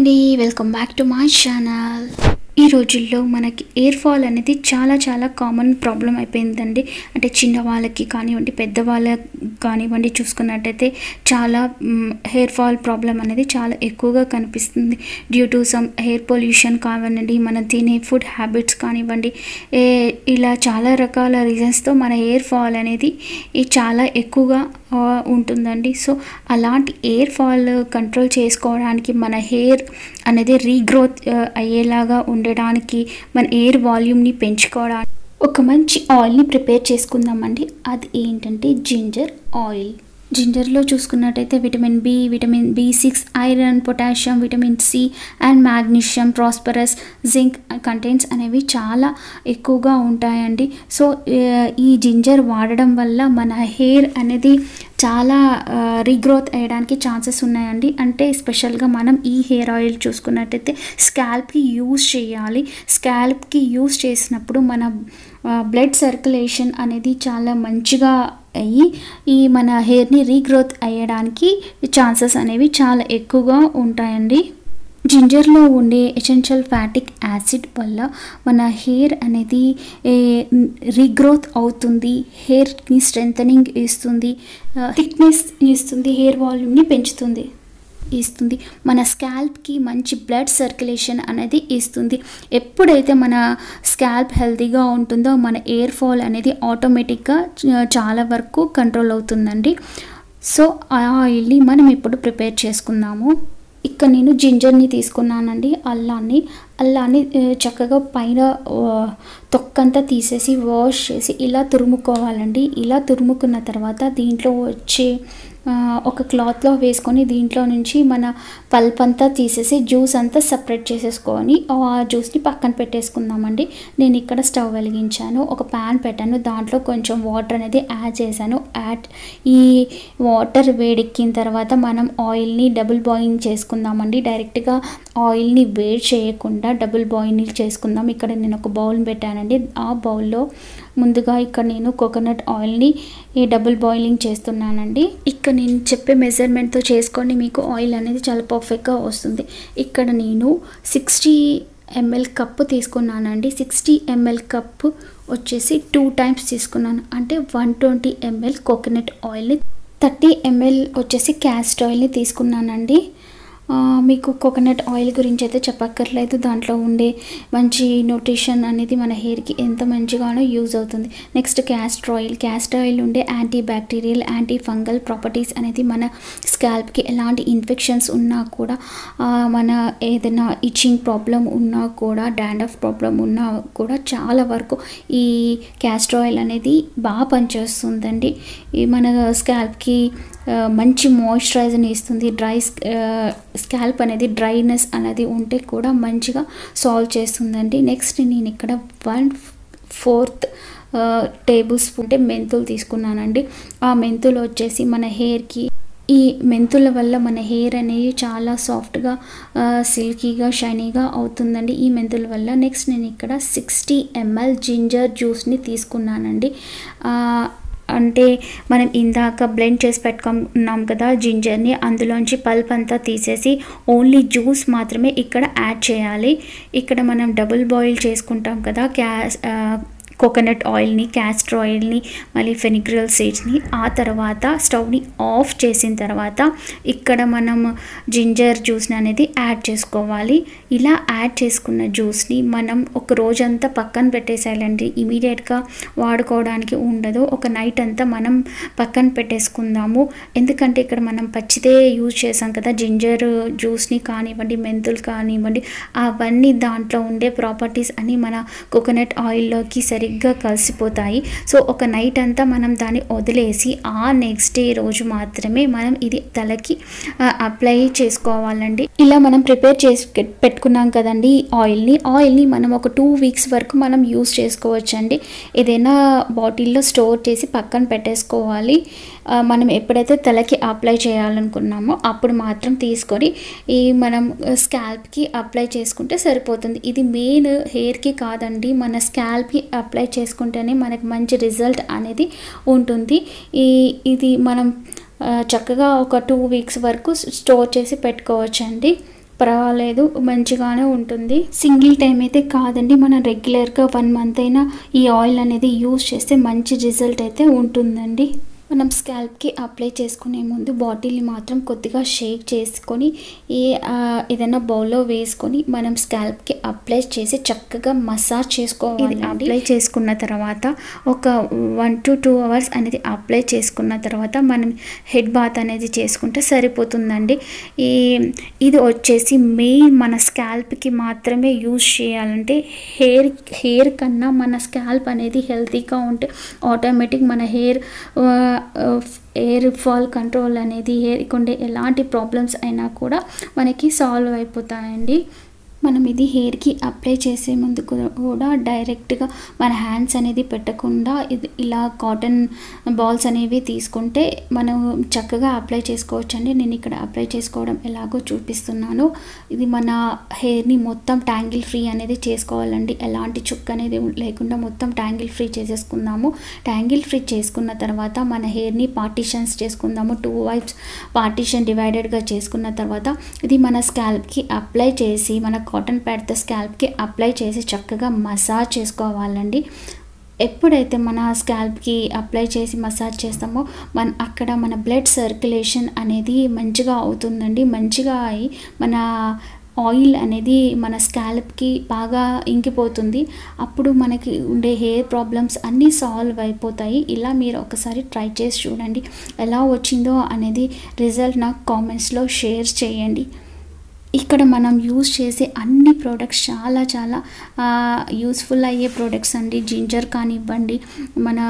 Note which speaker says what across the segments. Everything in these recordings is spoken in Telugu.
Speaker 1: అండి welcome back to my channel ఈ రోజుల్లో మనకి ఎయిర్ ఫాల్ అనేది చాలా చాలా కామన్ ప్రాబ్లం అయిపోయిందండి అంటే చిన్న వాళ్ళకి కానివ్వండి పెద్దవాళ్ళకి కానివ్వండి చూసుకున్నట్టయితే చాలా హెయిర్ ఫాల్ ప్రాబ్లం అనేది చాలా ఎక్కువగా కనిపిస్తుంది due to some hair pollution కానివ్వండి మనం తినే ఫుడ్ హ్యాబిట్స్ కానివ్వండి ఏ ఇలా చాలా రకాల రీజన్స్తో మన హెయిర్ ఫాల్ అనేది ఈ చాలా ఎక్కువగా ఆ, ఉంటుందండి సో అలాంటి ఎయిర్ ఫాల్ కంట్రోల్ చేసుకోవడానికి మన హెయిర్ అనేది రీగ్రోత్ ఆ, అయ్యేలాగా ఉండడానికి మన ఎయిర్ వాల్యూమ్ని పెంచుకోవడానికి ఒక మంచి ఆయిల్ని ప్రిపేర్ చేసుకుందామండి అది ఏంటంటే జింజర్ ఆయిల్ జింజర్లో చూసుకున్నట్టయితే vitamin B vitamin B six iron potassium vitamin C and magnesium phosphorus zinc contents అనేవి చాలా ఎక్కువగా ఉంటాయండి సో ఆ, ఈ జింజర్ వాడడం వల్ల మన హెయిర్ అనేది చాలా రీగ్రోత్ అయ్యడానికి ఛాన్సెస్ ఉన్నాయండి అంటే స్పెషల్గా మనం ఈ హెయిర్ ఆయిల్ చూసుకున్నట్టయితే స్కాల్ప్కి యూస్ చేయాలి స్కాల్ప్కి యూస్ చేసినప్పుడు మన బ్లడ్ సర్క్యులేషన్ అనేది చాలా మంచిగా అయ్యి ఈ మన హెయిర్ని రీగ్రోత్ అయ్యడానికి ఛాన్సెస్ అనేవి చాలా ఎక్కువగా ఉంటాయండి జింజర్లో ఉండే ఎసెన్షియల్ ఫ్యాటిక్ యాసిడ్ వల్ల మన హెయిర్ అనేది రీగ్రోత్ అవుతుంది హెయిర్ని స్ట్రెంథనింగ్ ఇస్తుంది థిక్నెస్ ఇస్తుంది హెయిర్ వాల్యూమ్ని పెంచుతుంది ఇస్తుంది మన స్కాల్ప్కి మంచి బ్లడ్ సర్క్యులేషన్ అనేది ఇస్తుంది ఎప్పుడైతే మన స్కాల్ప్ హెల్తీగా ఉంటుందో మన ఎయిర్ ఫాల్ అనేది ఆటోమేటిక్గా చ- చాలా వరకు కంట్రోల్ అవుతుందండి సో ఆ ఆయిల్ని మనం ఇప్పుడు ప్రిపేర్ చేసుకుందాము ఇక్కడ నేను జింజర్ని తీసుకున్నానండి అల్లాన్ని అల్లాన్ని ఆ, చక్కగా పైన ఆ, తొక్కంతా తీసేసి వాష్ చేసి ఇలా తురుముకోవాలండి ఇలా తురుముకున్న తర్వాత దీంట్లో వచ్చే ఆ, ఒక క్లాత్లో వేసుకొని దీంట్లో నుంచి మన పల్ప్ అంతా తీసేసి జ్యూస్ అంతా సపరేట్ చేసేసుకొని ఆ జ్యూస్ని పక్కన పెట్టేసుకుందామండి నేను ఇక్కడ స్టవ్ వెలిగించాను ఒక ప్యాన్ పెట్టాను దాంట్లో కొంచెం వాటర్ అనేది యాడ్ చేశాను యాడ్ ఈ వాటర్ వేడెక్కిన తర్వాత మనం ఆయిల్ని డబుల్ బాయిలింగ్ చేసుకుందామండి డైరెక్ట్గా ఆయిల్ని వేడి చేయకుండా డబుల్ బాయిలింగ్ చేసుకుందాం ఇక్కడ నేను ఒక బౌల్ పెట్టానండి ఆ బౌల్లో ముందుగా ఇక్కడ నేను కోకోనట్ ఆయిల్ని ఈ డబుల్ బాయిలింగ్ చేస్తున్నానండి ఇక్కడ నేను చెప్పే మెజర్మెంట్తో చేసుకోండి మీకు ఆయిల్ అనేది చాలా పర్ఫెక్ట్గా వస్తుంది ఇక్కడ నేను సిక్స్టీ ఎంఎల్ కప్పు తీసుకున్నానండి సిక్స్టీ ఎంఎల్ కప్పు వచ్చేసి టూ టైమ్స్ తీసుకున్నాను అంటే వన్ ట్వంటీ ఎంఎల్ కోకోనట్ ఆయిల్ని థర్టీ ఎంఎల్ వచ్చేసి క్యాస్ట్ ఆయిల్ని తీసుకున్నానండి ఆ, మీకు కోకోనట్ ఆయిల్ గురించి అయితే చెప్పక్కర్లేదు దాంట్లో ఉండే మంచి న్యూట్రిషన్ అనేది మన హెయిర్కి ఎంత మంచిగానో యూజ్ అవుతుంది next castor oil castor oil ఉండే anti bacterial anti fungal properties అనేది మన స్కాల్ప్కి ఎలాంటి ఇన్ఫెక్షన్స్ ఉన్నా కూడా ఆ, మన ఏదైనా ఇచ్చింగ్ ప్రాబ్లం ఉన్నా కూడా డాండఫ్ ప్రాబ్లం ఉన్నా కూడా చాలా వరకు ఈ క్యాస్టర్ ఆయిల్ అనేది బాగా పనిచేస్తుందండి ఈ మన స్కాల్ప్కి ఆ, మంచి మాయిశ్చరైజర్ని ఇస్తుంది డ్రై స్కాల్ప్ అనేది డ్రైనెస్ అనేది ఉంటే కూడా మంచిగా సాల్వ్ చేస్తుందండి నెక్స్ట్ నేను ఇక్కడ వన్ ఫోర్త్ టేబుల్ స్పూన్ అంటే మెంతులు తీసుకున్నానండి ఆ మెంతులు వచ్చేసి మన హెయిర్కి ఈ మెంతుల వల్ల మన హెయిర్ అనేది చాలా సాఫ్ట్గా సిల్కీగా షైనీగా అవుతుందండి ఈ మెంతుల వల్ల నెక్స్ట్ నేను ఇక్కడ సిక్స్టీ ఎంఎల్ జింజర్ జ్యూస్ని తీసుకున్నానండి ఆ, అంటే మనం ఇందాక బ్లెండ్ చేసి పెట్టుకున్నాం కదా జింజర్ని అందులోంచి పల్ప్ అంతా తీసేసి ఓన్లీ జ్యూస్ మాత్రమే ఇక్కడ యాడ్ చేయాలి ఇక్కడ మనం డబుల్ బాయిల్ చేసుకుంటాం కదా క్యాస్ కోకోనట్ ఆయిల్ని క్యాస్టర్ ఆయిల్ని మళ్ళీ ఫెనిగ్రల్ సీడ్స్ని ఆ తర్వాత స్టవ్ని ఆఫ్ చేసిన తర్వాత ఇక్కడ మనం జింజర్ జ్యూస్ని అనేది యాడ్ చేసుకోవాలి ఇలా యాడ్ చేసుకున్న జ్యూస్ని మనం ఒక రోజంతా పక్కన పెట్టేసేయాలండి ఇమీడియట్గా వాడుకోవడానికి ఉండదు ఒక నైట్ అంతా మనం పక్కన పెట్టేసుకుందాము ఎందుకంటే ఇక్కడ మనం పచ్చిదే యూజ్ చేసాం కదా జింజర్ జ్యూస్ని కానివ్వండి మెంతులు కానివ్వండి అవన్నీ దాంట్లో ఉండే ప్రాపర్టీస్ అన్నీ మన కోకోనట్ ఆయిల్లోకి సరిగ్గా కలిసిపోతాయి సో ఒక నైట్ అంతా మనం దాన్ని వదిలేసి ఆ నెక్స్ట్ డే రోజు మాత్రమే మనం ఇది తలకి అప్లై చేసుకోవాలండి ఇలా మనం ప్రిపేర్ చేసి పెట్- పెట్టుకున్నాం కదండి ఈ ఆయిల్ని ఆయిల్ని మనం ఒక టూ వీక్స్ వరకు మనం యూస్ చేసుకోవచ్చండి ఏదైనా బాటిల్లో స్టోర్ చేసి పక్కన పెట్టేసుకోవాలి ఆ, మనం ఎప్పుడైతే తలకి అప్లై చేయాలనుకున్నామో అప్పుడు మాత్రం తీసుకొని ఈ మనం స్కాల్ప్కి అప్లై చేసుకుంటే సరిపోతుంది ఇది మెయిన్ హెయిర్కి కాదండి మన స్కాల్ప్కి అప్లై చేసుకుంటేనే మనకి మంచి రిజల్ట్ అనేది ఉంటుంది ఈ ఇది మనం ఆ, చక్కగా ఒక టూ వీక్స్ వరకు స్టోర్ చేసి పెట్టుకోవచ్చండి పర్వాలేదు మంచిగానే ఉంటుంది సింగిల్ టైం అయితే కాదండి మనం రెగ్యులర్గా వన్ మంత్ అయినా ఈ ఆయిల్ అనేది యూస్ చేస్తే మంచి రిజల్ట్ అయితే ఉంటుందండి మనం స్కాల్ప్కి అప్లై చేసుకునే ముందు బాటిల్ని మాత్రం కొద్దిగా షేక్ చేసుకొని ఏ ఆ, ఏదైనా బౌల్లో వేసుకొని మనం స్కాల్ప్కి అప్లై చేసి చక్కగా మసాజ్ చేసుకోవాలి అప్లై చేసుకున్న తర్వాత ఒక వన్ టు టూ అవర్స్ అనేది అప్లై చేసుకున్న తర్వాత మనం హెడ్ బాత్ అనేది చేసుకుంటే సరిపోతుందండి ఈ ఇది వచ్చేసి మెయిన్ మన స్కాల్ప్కి మాత్రమే యూజ్ చేయాలంటే హెయిర్ హెయిర్ కన్నా మన స్కాల్ప్ అనేది హెల్తీగా ఉంటే ఆటోమేటిక్ మన హెయిర్ హెయిర్ ఫాల్ కంట్రోల్ అనేది హెయిర్కి ఉండే ఎలాంటి ప్రాబ్లమ్స్ అయినా కూడా మనకి సాల్వ్ అయిపోతాయండి మనం ఇది హెయిర్కి అప్లై చేసే ముందు కూడా- కూడా డైరెక్ట్గా మన హ్యాండ్స్ అనేది పెట్టకుండా ఇది ఇలా కాటన్ బాల్స్ అనేవి తీసుకుంటే మనం చక్కగా అప్లై చేసుకోవచ్చు అండి నేను ఇక్కడ అప్లై చేసుకోవడం ఎలాగో చూపిస్తున్నాను ఇది మన హెయిర్ని మొత్తం ట్యాంగిల్ ఫ్రీ అనేది చేసుకోవాలండి ఎలాంటి చుక్క అనేది లేకుండా మొత్తం ట్యాంగిల్ ఫ్రీ చేసేసుకుందాము ట్యాంగిల్ ఫ్రీ చేసుకున్న తర్వాత మన హెయిర్ని పార్టీషన్స్ చేసుకుందాము టూ వైప్స్ పార్టీషన్ డివైడెడ్గా చేసుకున్న తర్వాత ఇది మన స్కాల్ప్కి అప్లై చేసి మన కాటన్ ప్యాడ్తో స్కాల్ప్కి అప్లై చేసి చక్కగా మసాజ్ చేసుకోవాలండి ఎప్పుడైతే మన స్కాల్ప్కి అప్లై చేసి మసాజ్ చేస్తామో మన అక్కడ మన బ్లడ్ సర్క్యులేషన్ అనేది మంచిగా అవుతుందండి మంచిగా అయి మన ఆయిల్ అనేది మన స్కాల్ప్కి బాగా ఇంకిపోతుంది అప్పుడు మనకి ఉండే హెయిర్ ప్రాబ్లమ్స్ అన్నీ సాల్వ్ అయిపోతాయి ఇలా మీరు ఒకసారి ట్రై చేసి చూడండి ఎలా వచ్చిందో అనేది రిజల్ట్ నాకు కామెంట్స్లో షేర్ చేయండి ఇక్కడ మనం యూస్ చేసే అన్ని ప్రోడక్ట్స్ చాలా చాలా యూస్ఫుల్ అయ్యే ప్రోడక్ట్స్ అండి జింజర్ కానివ్వండి మన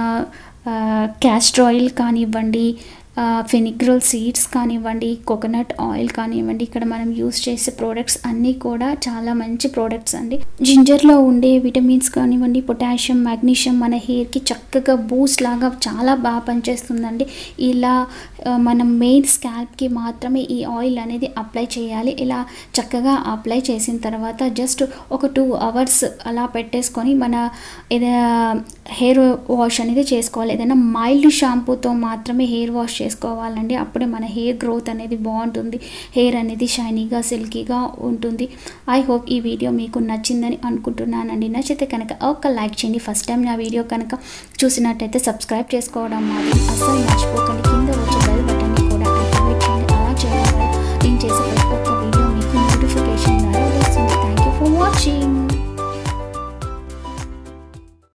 Speaker 1: క్యాస్టర్ ఆయిల్ కానివ్వండి ఫెనిగ్రోల్ సీడ్స్ కానివ్వండి కోకోనట్ ఆయిల్ కానివ్వండి ఇక్కడ మనం యూస్ చేసే ప్రోడక్ట్స్ అన్నీ కూడా చాలా మంచి ప్రోడక్ట్స్ అండి జింజర్లో ఉండే విటమిన్స్ కానివ్వండి పొటాషియం మాగ్నీషియం మన హెయిర్కి చక్కగా బూస్ట్ లాగా చాలా బాగా పనిచేస్తుందండి ఇలా ఆ, మనం మెయిన్ స్కాల్ప్కి మాత్రమే ఈ ఆయిల్ అనేది అప్లై చేయాలి ఇలా చక్కగా అప్లై చేసిన తర్వాత జస్ట్ ఒక టూ అవర్స్ అలా పెట్టేసుకొని మన ఏదైనా హెయిర్ వాష్ అనేది చేసుకోవాలి ఏదైనా మైల్డ్ షాంపూతో మాత్రమే హెయిర్ వాష్ చేసుకోవాలండి అప్పుడే మన హెయిర్ గ్రోత్ అనేది బాగుంటుంది హెయిర్ అనేది షైనీగా సిల్కీగా ఉంటుంది ఐ హోప్ ఈ వీడియో మీకు నచ్చిందని అనుకుంటున్నానండి నచ్చితే కనుక ఒక లైక్ చేయండి ఫస్ట్ టైం నా వీడియో కనుక చూసినట్టయితే సబ్స్క్రైబ్ చేసుకోవడం మాత్రం అస్సలు మర్చిపోకండి